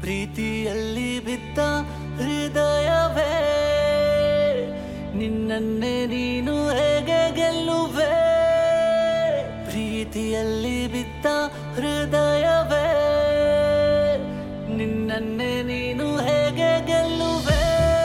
ಪ್ರೀತಿಯಲ್ಲಿ ಬಿದ್ದ ಹೃದಯವೇ ನಿನ್ನನ್ನೇ ನೀನು ಹೇಗೆ ಗೆಲ್ಲುವೆ ಪ್ರೀತಿಯಲ್ಲಿ ಬಿದ್ದ ಹೃದಯವೇ ನಿನ್ನನ್ನೇ ನೀನು ಹೇಗೆ ಗೆಲ್ಲುವೆ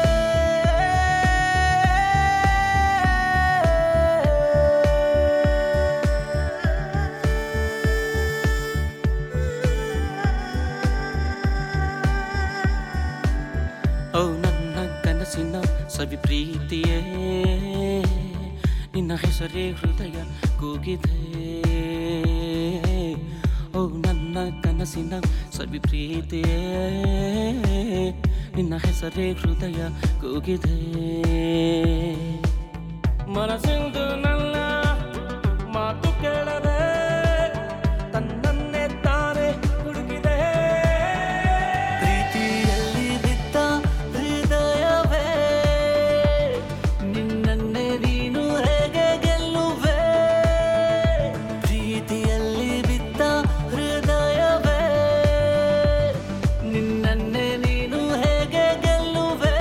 ಓ ನನ್ನ ಕನಸಿನ ಸವಿ ಪ್ರೀತಿಯೇ ನಿನ್ನ ಹೆಸರೇ ಹೃದಯ ಕೂಗಿದೆ ಓ ನನ್ನ ಕನಸಿನ ಸವಿ ಪ್ರೀತಿಯೇ ನಿನ್ನ ಹೆಸರೇ ಹೃದಯ ಕೂಗಿದೆ ಮನಸ್ಸಿಂದು ನನ್ನ ಮಾತು ಕೇಳದೆ ತನ್ನನ್ನೇ ತಾನೇ ಹುಡುಕಿದೆ ಪ್ರೀತಿಯಲ್ಲಿ ಬಿದ್ದ ಹೃದಯವೇ ನಿನ್ನನ್ನೇ ನೀನು ಹೇಗೆ ಗೆಲ್ಲುವೆ ಪ್ರೀತಿಯಲ್ಲಿ ಬಿದ್ದ ಹೃದಯವೇ ನಿನ್ನನ್ನೇ ನೀನು ಹೇಗೆ ಗೆಲ್ಲುವೆ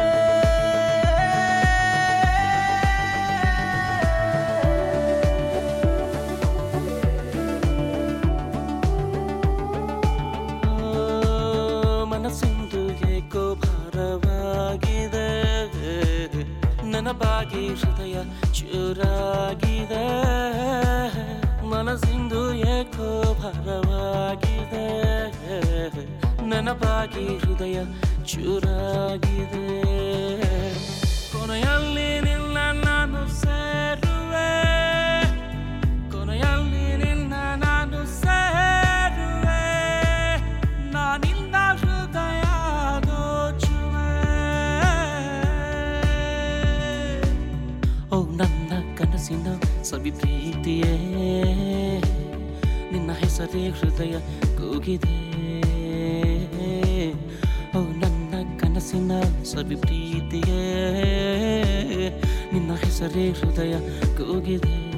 ಮನಸ್ಸಿಂದು ಏಕೋ ಭಾರವಾಗಿದೆ ನೆನಪಾಗಿ ಹೃದಯ ಚೂರಾಗಿದೆ ಮನಸ್ಸಿಂದು ಏಕೋ ಭಾರವಾಗಿದೆ ನೆನಪಾಗಿ ಹೃದಯ ಚೂರಾಗಿದೆ ಕೊನೆಯಲ್ಲಿ ನಿನ್ನ ನಾನು ಸೇರುವೆ ಕೊನೆಯಲ್ಲಿ ನಿನ್ನ ನಾನು ಸೇರುವೆ ನಾನಿಂದ ಹೃದಯ ದೋಚುವೆ ಓ ನನ್ನ ಕನಸಿನ ಸವಿ ಪ್ರೀತಿಯೇ ನಿನ್ನ ಹೆಸರೇ ಹೃದಯ ಕೂಗಿದೆ ಓ ನನ್ನ ಕನಸಿನ ಸವಿ ಪ್ರೀತಿಯೇ ನಿನ್ನ ಹೆಸರೇ ಹೃದಯ ಕೂಗಿದೆ